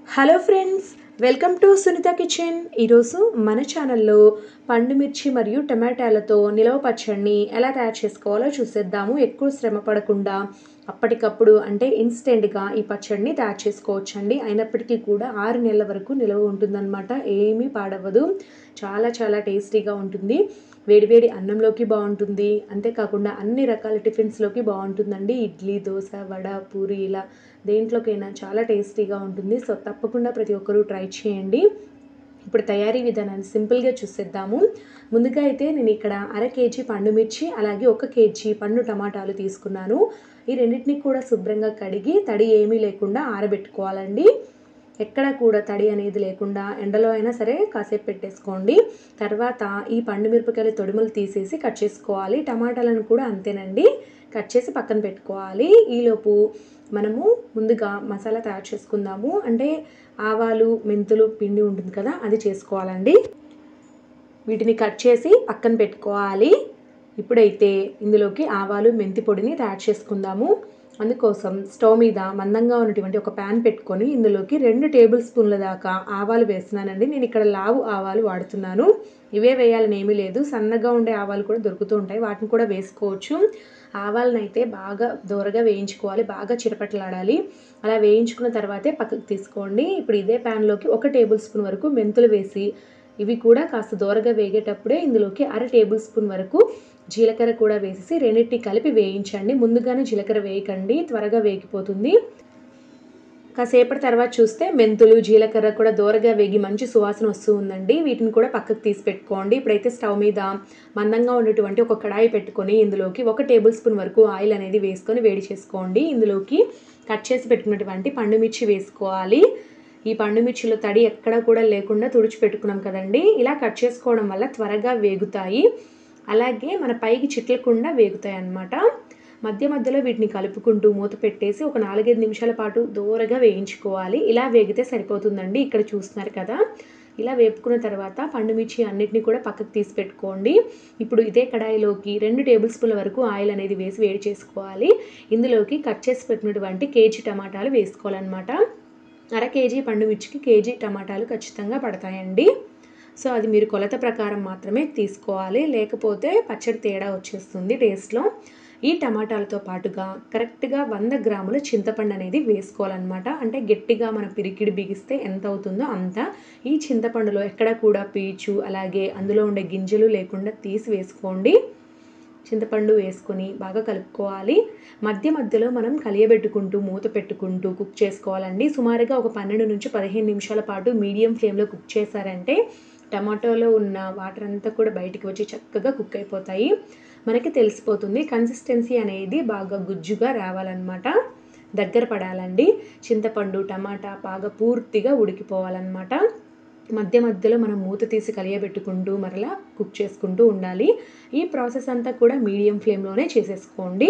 hello friends welcome to Sunitha kitchen ఈరోజు మన ఛానల్లో పండు మిర్చి మరియు టమాటాలతో నిలవ పచ్చడిని ఎలా తయారు చేసుకోవాలో చూసేద్దాము ఎక్కువ శ్రమ పడకుండా అప్పటికప్పుడు అంటే ఇన్స్టెంట్గా ఈ పచ్చడిని తయారు చేసుకోవచ్చండి అయినప్పటికీ కూడా ఆరు నెలల వరకు నిలవ ఉంటుందన్నమాట ఏమీ పాడవదు చాలా చాలా టేస్టీగా ఉంటుంది వేడివేడి అన్నంలోకి బాగుంటుంది అంతేకాకుండా అన్ని రకాల టిఫిన్స్లోకి బాగుంటుందండి ఇడ్లీ దోశ వడ పూరి ఇలా దేంట్లోకైనా చాలా టేస్టీగా ఉంటుంది సో తప్పకుండా ప్రతి ఒక్కరూ ట్రై చేయండి ఇప్పుడు తయారీ విధానాన్ని సింపుల్గా చూసేద్దాము ముందుగా అయితే నేను ఇక్కడ అర కేజీ పండు మిర్చి అలాగే ఒక కేజీ పండు టమాటాలు తీసుకున్నాను ఈ రెండింటిని కూడా శుభ్రంగా కడిగి తడి ఏమీ లేకుండా ఆరబెట్టుకోవాలండి ఎక్కడ కూడా తడి అనేది లేకుండా ఎండలో అయినా సరే కాసేపు పెట్టేసుకోండి తర్వాత ఈ పండు మిరపకాయల తొడిమలు తీసేసి కట్ చేసుకోవాలి టమాటాలను కూడా అంతేనండి కట్ చేసి పక్కన పెట్టుకోవాలి ఈలోపు మనము ముందుగా మసాలా తయారు చేసుకుందాము అంటే ఆవాలు మెంతులు పిండి ఉంటుంది కదా అది చేసుకోవాలండి వీటిని కట్ చేసి పక్కన పెట్టుకోవాలి ఇప్పుడైతే ఇందులోకి ఆవాలు మెంతి పొడిని తయారు చేసుకుందాము అందుకోసం స్టవ్ మీద మందంగా ఉన్నటువంటి ఒక ప్యాన్ పెట్టుకొని ఇందులోకి రెండు టేబుల్ స్పూన్ల దాకా ఆవాలు వేస్తున్నానండి నేను ఇక్కడ లావు ఆవాలు వాడుతున్నాను ఇవే వేయాలని ఏమీ లేదు సన్నగా ఉండే ఆవాలు కూడా దొరుకుతూ ఉంటాయి వాటిని కూడా వేసుకోవచ్చు ఆవాలను అయితే బాగా దూరగా వేయించుకోవాలి బాగా చిరపట్లాడాలి అలా వేయించుకున్న తర్వాతే పక్కకు తీసుకోండి ఇప్పుడు ఇదే ప్యాన్లోకి ఒక టేబుల్ స్పూన్ వరకు మెంతులు వేసి ఇవి కూడా కాస్త దూరగా వేగేటప్పుడే ఇందులోకి అర టేబుల్ స్పూన్ వరకు జీలకర్ర కూడా వేసేసి రెండింటిని కలిపి వేయించండి ముందుగానే జీలకర్ర వేయకండి త్వరగా వేగిపోతుంది కాసేపటి తర్వాత చూస్తే మెంతులు జీలకర్ర కూడా దూరగా వేగి మంచి సువాసన వస్తూ ఉందండి వీటిని కూడా పక్కకు తీసి పెట్టుకోండి ఇప్పుడైతే స్టవ్ మీద మందంగా ఉన్నటువంటి ఒక కడాయి పెట్టుకొని ఇందులోకి ఒక టేబుల్ స్పూన్ వరకు ఆయిల్ అనేది వేసుకొని వేడి చేసుకోండి ఇందులోకి కట్ చేసి పెట్టుకున్నటువంటి పండుమిర్చి వేసుకోవాలి ఈ పండు మిర్చిలో తడి ఎక్కడ కూడా లేకుండా తుడిచి పెట్టుకున్నాం కదండి ఇలా కట్ చేసుకోవడం వల్ల త్వరగా వేగుతాయి అలాగే మన పైకి చిట్లకుండా వేగుతాయి అన్నమాట మధ్య మధ్యలో వీటిని కలుపుకుంటూ మూత పెట్టేసి ఒక నాలుగైదు నిమిషాల పాటు దూరగా వేయించుకోవాలి ఇలా వేగితే సరిపోతుందండి ఇక్కడ చూస్తున్నారు కదా ఇలా వేపుకున్న తర్వాత పండు మిర్చి అన్నిటిని కూడా పక్కకు తీసి పెట్టుకోండి ఇప్పుడు ఇదే కడాయిలోకి రెండు టేబుల్ స్పూన్ల వరకు ఆయిల్ అనేది వేసి వేడి చేసుకోవాలి ఇందులోకి కట్ చేసి పెట్టినటువంటి కేజీ టమాటాలు వేసుకోవాలన్నమాట అర కేజీ పండు మిర్చికి కేజీ టమాటాలు ఖచ్చితంగా పడతాయండి సో అది మీరు కొలత ప్రకారం మాత్రమే తీసుకోవాలి లేకపోతే పచ్చడి తేడా వచ్చేస్తుంది టేస్ట్లో ఈ టమాటాలతో పాటుగా కరెక్ట్గా వంద గ్రాముల చింతపండు అనేది వేసుకోవాలన్నమాట అంటే గట్టిగా మన పిరికిడి బిగిస్తే ఎంత అవుతుందో అంత ఈ చింతపండులో ఎక్కడ కూడా పీచు అలాగే అందులో ఉండే గింజలు లేకుండా తీసి వేసుకోండి చింతపండు వేసుకొని బాగా కలుపుకోవాలి మధ్య మధ్యలో మనం కలియబెట్టుకుంటూ మూత పెట్టుకుంటూ కుక్ చేసుకోవాలండి సుమారుగా ఒక పన్నెండు నుంచి పదిహేను నిమిషాల పాటు మీడియం ఫ్లేమ్లో కుక్ చేశారంటే టమాటోలో ఉన్న వాటర్ అంతా కూడా బయటికి వచ్చి చక్కగా కుక్ అయిపోతాయి మనకి తెలిసిపోతుంది కన్సిస్టెన్సీ అనేది బాగా గుజ్జుగా రావాలన్నమాట దగ్గర పడాలండి చింతపండు టమాటా బాగా పూర్తిగా ఉడికిపోవాలన్నమాట మధ్య మధ్యలో మనం మూత తీసి కలియబెట్టుకుంటూ మరలా కుక్ చేసుకుంటూ ఉండాలి ఈ ప్రాసెస్ అంతా కూడా మీడియం ఫ్లేమ్లోనే చేసేసుకోండి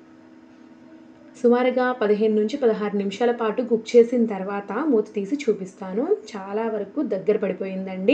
సుమారుగా పదిహేను నుంచి పదహారు నిమిషాల పాటు కుక్ చేసిన తర్వాత మూత తీసి చూపిస్తాను చాలా వరకు దగ్గర పడిపోయిందండి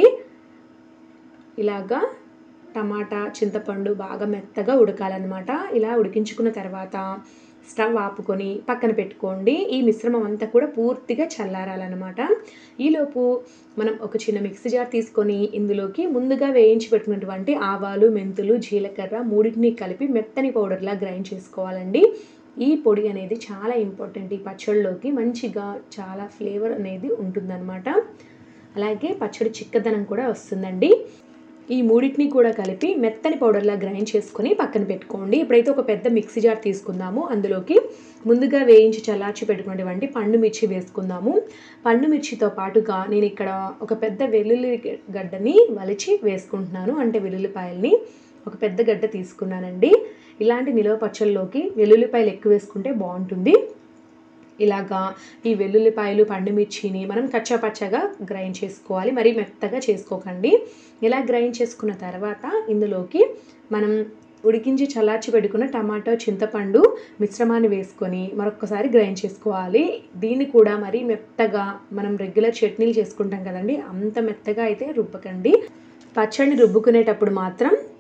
ఇలాగా టమాటా చింతపండు బాగా మెత్తగా ఉడకాలన్నమాట ఇలా ఉడికించుకున్న తర్వాత స్టవ్ ఆపుకొని పక్కన పెట్టుకోండి ఈ మిశ్రమం అంతా కూడా పూర్తిగా చల్లారాలన్నమాట ఈలోపు మనం ఒక చిన్న మిక్సీ జార్ తీసుకొని ఇందులోకి ముందుగా వేయించి పెట్టినటువంటి ఆవాలు మెంతులు జీలకర్ర మూడింటిని కలిపి మెత్తని పౌడర్లా గ్రైండ్ చేసుకోవాలండి ఈ పొడి అనేది చాలా ఇంపార్టెంట్ ఈ పచ్చడిలోకి మంచిగా చాలా ఫ్లేవర్ అనేది ఉంటుందన్నమాట అలాగే పచ్చడి చిక్కదనం కూడా వస్తుందండి ఈ మూడింటిని కూడా కలిపి మెత్తని పౌడర్లా గ్రైండ్ చేసుకొని పక్కన పెట్టుకోండి ఇప్పుడైతే ఒక పెద్ద మిక్సీ జార్ తీసుకుందాము అందులోకి ముందుగా వేయించి చల్లార్చి పెట్టుకున్నటువంటి పండు మిర్చి వేసుకుందాము పండు మిర్చితో పాటుగా నేను ఇక్కడ ఒక పెద్ద వెల్లుల్లి గడ్డని వలిచి వేసుకుంటున్నాను అంటే వెల్లుల్లిపాయల్ని ఒక పెద్ద గడ్డ తీసుకున్నానండి ఇలాంటి నిలవ పచ్చళ్ళలోకి వెల్లుల్లిపాయలు ఎక్కువ వేసుకుంటే బాగుంటుంది ఇలాగా ఈ వెల్లుల్లిపాయలు పండుమిర్చిని మనం కచ్చాపచ్చగా గ్రైండ్ చేసుకోవాలి మరి మెత్తగా చేసుకోకండి ఇలా గ్రైండ్ చేసుకున్న తర్వాత ఇందులోకి మనం ఉడికించి చల్లార్చి పెట్టుకున్న టమాటో చింతపండు మిశ్రమాన్ని వేసుకొని మరొకసారి గ్రైండ్ చేసుకోవాలి దీన్ని కూడా మరీ మెత్తగా మనం రెగ్యులర్ చట్నీలు చేసుకుంటాం కదండి అంత మెత్తగా అయితే రుబ్బకండి పచ్చడిని రుబ్బుకునేటప్పుడు మాత్రం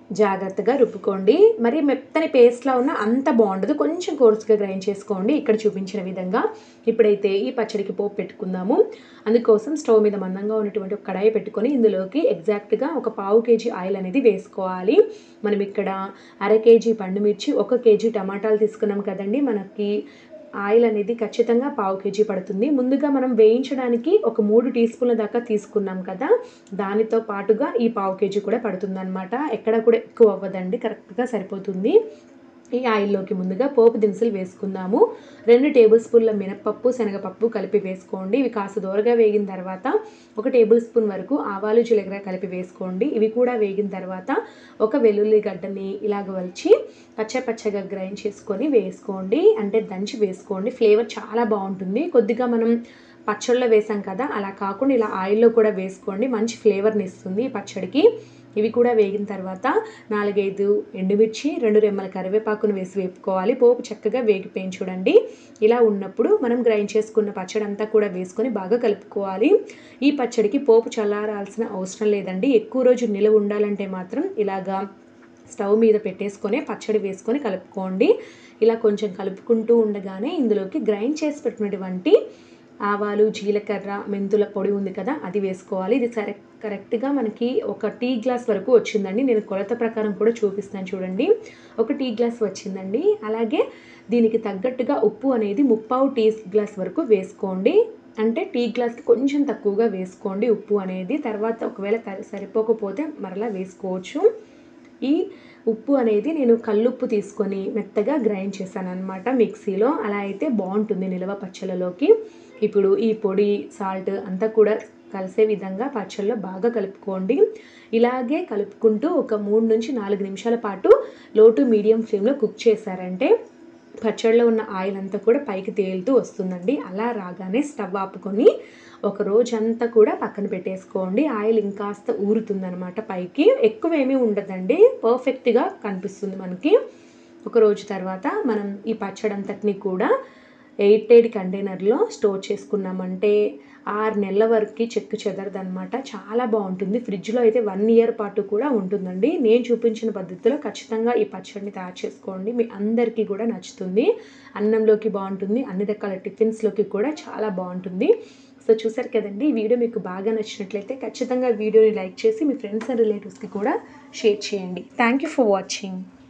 జాగ్రత్తగా రుబ్బుకోండి మరి మెత్తని పేస్ట్లా ఉన్న అంత బాగుండదు కొంచెం కోర్సుగా గ్రైండ్ చేసుకోండి ఇక్కడ చూపించిన విధంగా ఇప్పుడైతే ఈ పచ్చడికి పోపు పెట్టుకుందాము అందుకోసం స్టవ్ మీద మందంగా ఉన్నటువంటి ఒక కడాయి పెట్టుకొని ఇందులోకి ఎగ్జాక్ట్గా ఒక పావు కేజీ ఆయిల్ అనేది వేసుకోవాలి మనం ఇక్కడ అర కేజీ పండుమిర్చి ఒక కేజీ టమాటాలు తీసుకున్నాం కదండి మనకి ఆయిల్ అనేది ఖచ్చితంగా పావు కేజీ పడుతుంది ముందుగా మనం వేయించడానికి ఒక మూడు టీ స్పూన్ల దాకా తీసుకున్నాం కదా దానితో పాటుగా ఈ పావు కేజీ కూడా పడుతుంది అనమాట ఎక్కడ కూడా ఎక్కువ అవ్వదండి కరెక్ట్గా సరిపోతుంది ఈ ఆయిల్లోకి ముందుగా పోపు దినుసులు వేసుకుందాము రెండు టేబుల్ స్పూన్ల మినపప్పు శనగపప్పు కలిపి వేసుకోండి ఇవి కాస్త దూరగా వేగిన తర్వాత ఒక టేబుల్ స్పూన్ వరకు ఆవాలు జీలకర్ర కలిపి వేసుకోండి ఇవి కూడా వేగిన తర్వాత ఒక వెల్లుల్లి గడ్డని ఇలాగ వలిచి పచ్చ పచ్చగా గ్రైండ్ చేసుకొని వేసుకోండి అంటే దంచి వేసుకోండి ఫ్లేవర్ చాలా బాగుంటుంది కొద్దిగా మనం పచ్చళ్ళలో వేసాం కదా అలా కాకుండా ఇలా ఆయిల్లో కూడా వేసుకోండి మంచి ఫ్లేవర్ని ఇస్తుంది ఈ పచ్చడికి ఇవి కూడా వేగిన తర్వాత నాలుగైదు ఎండుమిర్చి రెండు రెమ్మల కరివేపాకును వేసి వేపుకోవాలి పోపు చక్కగా వేగిపోయి చూడండి ఇలా ఉన్నప్పుడు మనం గ్రైండ్ చేసుకున్న పచ్చడి అంతా కూడా వేసుకొని బాగా కలుపుకోవాలి ఈ పచ్చడికి పోపు చల్లారాల్సిన అవసరం లేదండి ఎక్కువ రోజు నిలవ ఉండాలంటే మాత్రం ఇలాగా స్టవ్ మీద పెట్టేసుకొని పచ్చడి వేసుకొని కలుపుకోండి ఇలా కొంచెం కలుపుకుంటూ ఉండగానే ఇందులోకి గ్రైండ్ చేసి పెట్టినటువంటి ఆవాలు జీలకర్ర మెంతుల పొడి ఉంది కదా అది వేసుకోవాలి ఇది సరే కరెక్ట్గా మనకి ఒక టీ గ్లాస్ వరకు వచ్చిందండి నేను కొలత ప్రకారం కూడా చూపిస్తాను చూడండి ఒక టీ గ్లాస్ వచ్చిందండి అలాగే దీనికి తగ్గట్టుగా ఉప్పు అనేది ముప్పావు టీ గ్లాస్ వరకు వేసుకోండి అంటే టీ గ్లాస్కి కొంచెం తక్కువగా వేసుకోండి ఉప్పు అనేది తర్వాత ఒకవేళ సరిపోకపోతే మరలా వేసుకోవచ్చు ఈ ఉప్పు అనేది నేను కల్లుప్పు తీసుకొని మెత్తగా గ్రైండ్ చేశాను అనమాట మిక్సీలో అలా అయితే బాగుంటుంది నిల్వ పచ్చళ్ళలోకి ఇప్పుడు ఈ పొడి సాల్ట్ అంతా కూడా కలిసే విధంగా పచ్చళ్ళలో బాగా కలుపుకోండి ఇలాగే కలుపుకుంటూ ఒక మూడు నుంచి నాలుగు నిమిషాల పాటు లో టు మీడియం ఫ్లేమ్లో కుక్ చేశారంటే పచ్చడిలో ఉన్న ఆయిల్ అంతా కూడా పైకి తేలుతూ వస్తుందండి అలా రాగానే స్టవ్ ఆపుకొని ఒక రోజంతా కూడా పక్కన పెట్టేసుకోండి ఆయిల్ ఇంకాస్త ఊరుతుందనమాట పైకి ఎక్కువ ఏమీ ఉండదండి పర్ఫెక్ట్గా కనిపిస్తుంది మనకి ఒక రోజు తర్వాత మనం ఈ పచ్చడి అంతటిని కూడా ఎయిట్ ఎయిట్ కంటైనర్లో స్టోర్ చేసుకున్నామంటే ఆరు నెలల వరకు చెక్కు చెదరదనమాట చాలా బాగుంటుంది ఫ్రిడ్జ్లో అయితే వన్ ఇయర్ పాటు కూడా ఉంటుందండి నేను చూపించిన పద్ధతిలో ఖచ్చితంగా ఈ పచ్చడిని తయారు చేసుకోండి మీ అందరికీ కూడా నచ్చుతుంది అన్నంలోకి బాగుంటుంది అన్ని రకాల టిఫిన్స్లోకి కూడా చాలా బాగుంటుంది సో చూసారు కదండి ఈ వీడియో మీకు బాగా నచ్చినట్లయితే ఖచ్చితంగా వీడియోని లైక్ చేసి మీ ఫ్రెండ్స్ అండ్ రిలేటివ్స్కి కూడా షేర్ చేయండి థ్యాంక్ యూ ఫర్ వాచింగ్